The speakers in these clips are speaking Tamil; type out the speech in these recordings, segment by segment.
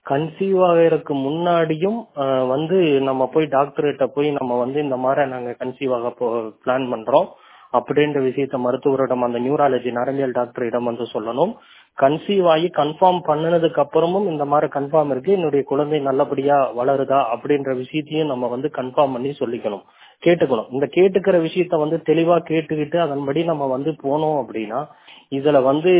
கன்சீவ் ஆகிறதுக்கு முன்னாடியும் அஹ், வந்து நம்ம போய் டாக்டர்கிட்ட போய் நம்ம வந்து இந்த மாதிரி நாங்க கன்சீவ் ஆக பிளான் பண்றோம் அப்படின்ற விஷயத்த மருத்துவரிடம் அந்த நியூராலஜி நரம்பியல் டாக்டரிடம் வந்து சொல்லணும் கன்சீவ் ஆகி கன்ஃபார்ம் பண்ணினதுக்கு அப்புறமும் இந்த மாதிரி கன்ஃபார்ம் இருக்கு என்னுடைய குழந்தை நல்லபடியா வளருதா அப்படின்ற விஷயத்தையும் நம்ம வந்து கன்ஃபார்ம் பண்ணி சொல்லிக்கணும் கேட்டுக்கணும் இந்த கேட்டுக்கிற விஷயத்த வந்து தெளிவா கேட்டுக்கிட்டு அதன்படி நம்ம வந்து போனோம் அப்படின்னா இதுல வந்து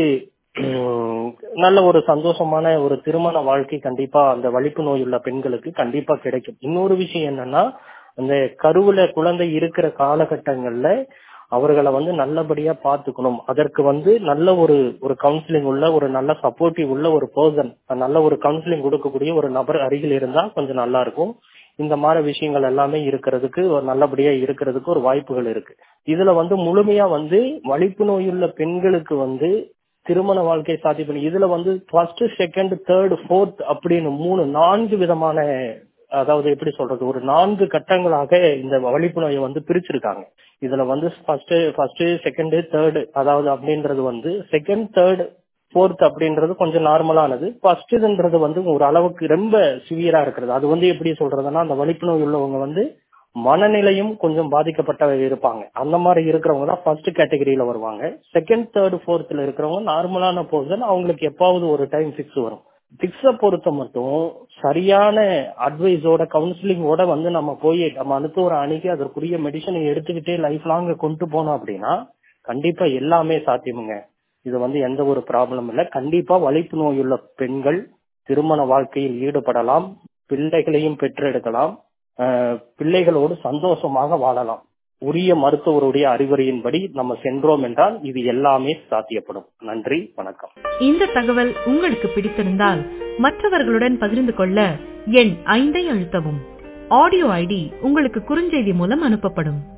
உம், நல்ல ஒரு சந்தோஷமான ஒரு திருமண வாழ்க்கை கண்டிப்பா அந்த வலிப்பு நோய் உள்ள பெண்களுக்கு கண்டிப்பா கிடைக்கும் இன்னொரு விஷயம் என்னன்னா அந்த கருவுல குழந்தை இருக்கிற காலகட்டங்கள்ல அவர்களை வந்து நல்லபடியா பாத்துக்கணும் அதற்கு வந்து நல்ல ஒரு ஒரு கவுன்சிலிங் உள்ள ஒரு நல்ல சப்போர்ட்டிவ் உள்ள ஒரு பர்சன் நல்ல ஒரு கவுன்சிலிங் கொடுக்கக்கூடிய ஒரு நபர் அருகில் இருந்தா கொஞ்சம் நல்லா இருக்கும் இந்த மாதிரி விஷயங்கள் எல்லாமே இருக்கிறதுக்கு ஒரு நல்லபடியா இருக்கிறதுக்கு ஒரு வாய்ப்புகள் இருக்கு இதுல வந்து முழுமையா வந்து வலிப்பு நோயுள்ள பெண்களுக்கு வந்து திருமண வாழ்க்கை சாத்தியம் இதுல வந்து ஃபர்ஸ்ட் செகண்ட் தேர்ட் ஃபோர்த் அப்படின்னு மூணு நான்கு விதமான அதாவது எப்படி சொல்றது ஒரு நான்கு கட்டங்களாக இந்த வலிப்பு நோயை வந்து பிரிச்சிருக்காங்க இதுல வந்து ஃபர்ஸ்ட் ஃபர்ஸ்ட் செகண்ட் தேர்ட் அதாவது அப்படின்றது வந்து செகண்ட் தேர்ட் ஃபோர்த் அப்படின்றது கொஞ்சம் நார்மலானது ஃபர்ஸ்ட்ன்றது வந்து ஒரு அளவுக்கு ரொம்ப சிவியரா இருக்கிறது அது வந்து எப்படி சொல்றதுன்னா அந்த வலிப்பு நோய் உள்ளவங்க வந்து மனநிலையும் கொஞ்சம் பாதிக்கப்பட்ட இருப்பாங்க அந்த மாதிரி இருக்கிறவங்க தான் ஃபர்ஸ்ட் கேட்டகரியில வருவாங்க செகண்ட் தேர்ட் ஃபோர்த்ல இருக்கிறவங்க நார்மலான போர்ஷன் அவங்களுக்கு எப்பாவது ஒரு டைம் ஃபிக்ஸ் வரும் ஃபிக்ஸ பொறுத்த மட்டும் சரியான அட்வைஸோட கவுன்சிலிங்கோட வந்து நம்ம போய் நம்ம மருத்துவரை அணுகி அதற்குரிய மெடிசனை எடுத்துக்கிட்டே லைஃப் லாங் கொண்டு போனோம் அப்படின்னா கண்டிப்பா எல்லாமே சாத்தியமுங்க இது வந்து எந்த ஒரு ப்ராப்ளம் இல்ல கண்டிப்பா வலிப்பு நோயுள்ள பெண்கள் திருமண வாழ்க்கையில் ஈடுபடலாம் பிள்ளைகளையும் பெற்றெடுக்கலாம் அஹ், பிள்ளைகளோடு சந்தோஷமாக வாழலாம் உரிய மருத்துவருடைய அறிவுரையின்படி நம்ம சென்றோம் என்றால் இது எல்லாமே சாத்தியப்படும் நன்றி வணக்கம் இந்த தகவல் உங்களுக்கு பிடித்திருந்தால் மற்றவர்களுடன் பகிர்ந்து கொள்ள எண் ஐந்தை அழுத்தவும் ஆடியோ ஐடி உங்களுக்கு குறுஞ்செய்தி மூலம் அனுப்பப்படும்